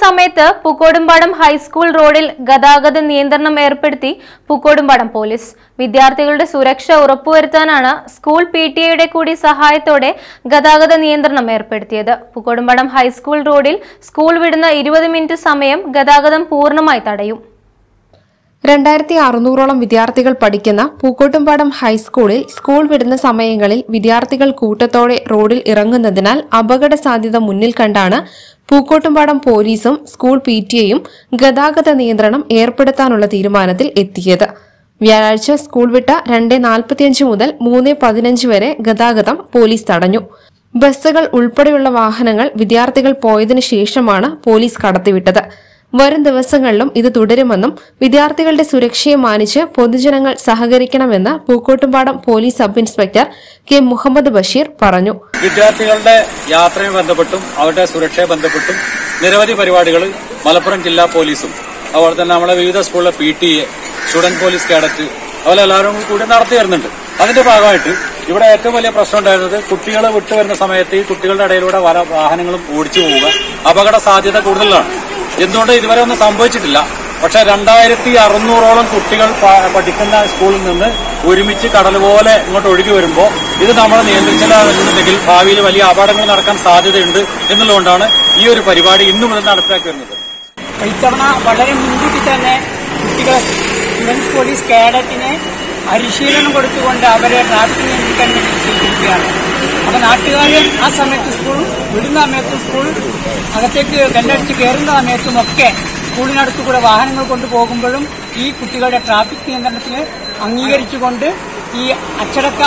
സമയത്ത് പൂക്കോടുംപാടം ഹൈസ്കൂൾ റോഡിൽ ഗതാഗത നിയന്ത്രണം ഏർപ്പെടുത്തി പൂക്കോടുംപാടം പോലീസ് വിദ്യാർത്ഥികളുടെ സുരക്ഷ ഉറപ്പുവരുത്താനാണ് സ്കൂൾ പി ടി എയുടെ കൂടി സഹായത്തോടെ ഗതാഗത നിയന്ത്രണം ഏർപ്പെടുത്തിയത് പൂക്കോടുംപാടം ഹൈസ്കൂൾ റോഡിൽ സ്കൂൾ വിടുന്ന ഇരുപത് മിനിറ്റ് സമയം ഗതാഗതം പൂർണ്ണമായി തടയും രണ്ടായിരത്തി അറുന്നൂറോളം വിദ്യാർത്ഥികൾ പഠിക്കുന്ന പൂക്കോട്ടുംപാടം ഹൈസ്കൂളിൽ സ്കൂൾ വിടുന്ന സമയങ്ങളിൽ വിദ്യാർത്ഥികൾ കൂട്ടത്തോടെ റോഡിൽ ഇറങ്ങുന്നതിനാൽ അപകട സാധ്യത മുന്നിൽ കണ്ടാണ് പൂക്കോട്ടുംപാടം പോലീസും സ്കൂൾ പി ടിഎയും ഗതാഗത നിയന്ത്രണം ഏർപ്പെടുത്താനുള്ള തീരുമാനത്തിൽ എത്തിയത് വ്യാഴാഴ്ച സ്കൂൾ വിട്ട രണ്ട് നാൽപ്പത്തിയഞ്ച് മുതൽ മൂന്ന് പതിനഞ്ച് വരെ ഗതാഗതം പോലീസ് തടഞ്ഞു ബസ്സുകൾ ഉൾപ്പെടെയുള്ള വാഹനങ്ങൾ വിദ്യാർത്ഥികൾ പോയതിനു ശേഷമാണ് പോലീസ് കടത്തിവിട്ടത് വരും ദിവസങ്ങളിലും ഇത് തുടരുമെന്നും വിദ്യാർത്ഥികളുടെ സുരക്ഷയെ മാനിച്ച് പൊതുജനങ്ങൾ സഹകരിക്കണമെന്ന് Pookkottumpadam police sub inspector K Muhammad Basheer പറഞ്ഞു വിദ്യാർത്ഥികളുടെ യാത്രയെ ബന്ധപ്പെട്ടും അവരുടെ സുരക്ഷയെ ബന്ധപ്പെട്ടും നിരവധി പരിപാടികൾ മലപ്പുറം ജില്ലാ പോലീസും അതുപോലെ തന്നെ നമ്മുടെ വിവിധ സ്കൂളിലെ P T A student police cadet അതുപോലെ എല്ലാവരും കൂടി നടത്തി വരുന്നുണ്ട് അതിന്റെ ഭാഗമായിട്ട് ഇവിടെ ഏറ്റവും വലിയ പ്രശ്നം ഉണ്ടായിരുന്നത് കുട്ടികൾ വിട്ടു വരുന്ന സമയത്ത് ഈ കുട്ടികളുടെ ഇടയിലൂടെ പല വാഹനങ്ങളും ഓടിച്ചു പോവുക അപകട സാധ്യത കൂടുതലാണ് എന്തുകൊണ്ട് ഇതുവരെ ഒന്നും സംഭവിച്ചിട്ടില്ല പക്ഷെ രണ്ടായിരത്തി അറുന്നൂറോളം കുട്ടികൾ പ- പഠിക്കുന്ന സ്കൂളിൽ നിന്ന് ഒരുമിച്ച് കടൽ പോലെ ഇങ്ങോട്ട് ഒഴുകി വരുമ്പോൾ ഇത് നമ്മൾ നിയന്ത്രിച്ചിട്ടുണ്ടെങ്കിൽ ഭാവിയിൽ വലിയ അപകടങ്ങൾ നടക്കാൻ സാധ്യതയുണ്ട് എന്നുള്ളതുകൊണ്ടാണ് ഈ ഒരു പരിപാടി ഇന്നു മുതൽ നടപ്പിലാക്കി വരുന്നത് ഇത്തവണ വളരെ മുൻകൂട്ടി തന്നെ കുട്ടികളെ സ്റ്റുഡൻസ് പോലീസ് കേഡറ്റിനെ പരിശീലനം കൊടുത്തുകൊണ്ട് അവരെ ട്രാഫിക് നിയന്ത്രിക്കാൻ വേണ്ടി ചെയ്തിരിക്കുകയാണ് അപ്പൊ നാട്ടുകാർ ആ സമയത്ത് സ്കൂൾ വിടുന്ന സമയത്ത് സ്കൂൾ അകത്തേക്ക് കല്ലടിച്ച് കയറുന്ന സമയത്തും ഒക്കെ സ്കൂളിനടുത്ത് കൂടെ വാഹനങ്ങൾ കൊണ്ടുപോകുമ്പോഴും ഈ കുട്ടികളുടെ ട്രാഫിക് നിയന്ത്രണത്തിന് അംഗീകരിച്ചുകൊണ്ട് ഈ അച്ചടക്ക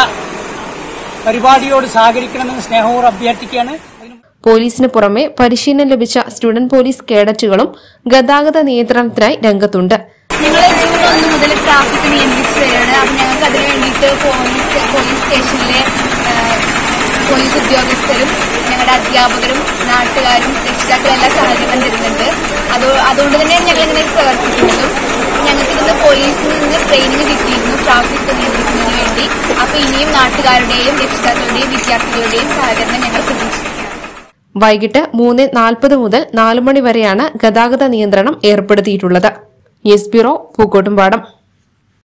പരിപാടിയോട് സഹകരിക്കണമെന്ന് സ്നേഹപൂർവ്വം അഭ്യർത്ഥിക്കുകയാണ് അതിന് പോലീസിന് പുറമെ പരിശീലനം ലഭിച്ച സ്റ്റുഡന്റ് പോലീസ് കേഡറ്റുകളും ഗതാഗത നിയന്ത്രണത്തിനായി രംഗത്തുണ്ട് ഞങ്ങൾ ജൂൺ ഒന്ന് മുതൽ ട്രാഫിക് നിയന്ത്രിച്ച് വരികയാണ് അപ്പം ഞങ്ങൾക്ക് അതിന് വേണ്ടിയിട്ട് പോലീസ് പോലീസ് സ്റ്റേഷനിലെ ആ, പോലീസ് ഉദ്യോഗസ്ഥരും ഞങ്ങളുടെ അധ്യാപകരും നാട്ടുകാരും രക്ഷിതാക്കളും എല്ലാം സഹകരണം തരുന്നുണ്ട് അത് അതുകൊണ്ട് തന്നെയാണ് ഞങ്ങൾ ഇങ്ങനെ പ്രവർത്തിക്കുന്നതും ഞങ്ങൾക്ക് ഇന്ന് പോലീസിൽ നിന്ന് ട്രെയിനിങ് കിട്ടിയിരുന്നു ട്രാഫിക് നിയന്ത്രിക്കുന്നതിന് വേണ്ടി അപ്പോൾ ഇനിയും നാട്ടുകാരുടെയും രക്ഷിതാക്കളുടെയും വിദ്യാർത്ഥികളുടെയും സഹകരണം ഞങ്ങൾ പ്രതീക്ഷിക്കുന്നു വൈകിട്ട് മൂന്ന് നാൽപ്പത് മുതൽ നാല് മണി വരെയാണ് ഗതാഗത നിയന്ത്രണം ഏർപ്പെടുത്തിയിട്ടുള്ളത് യെസ് ബ്യൂറോ പൂക്കോട്ടുംപാടം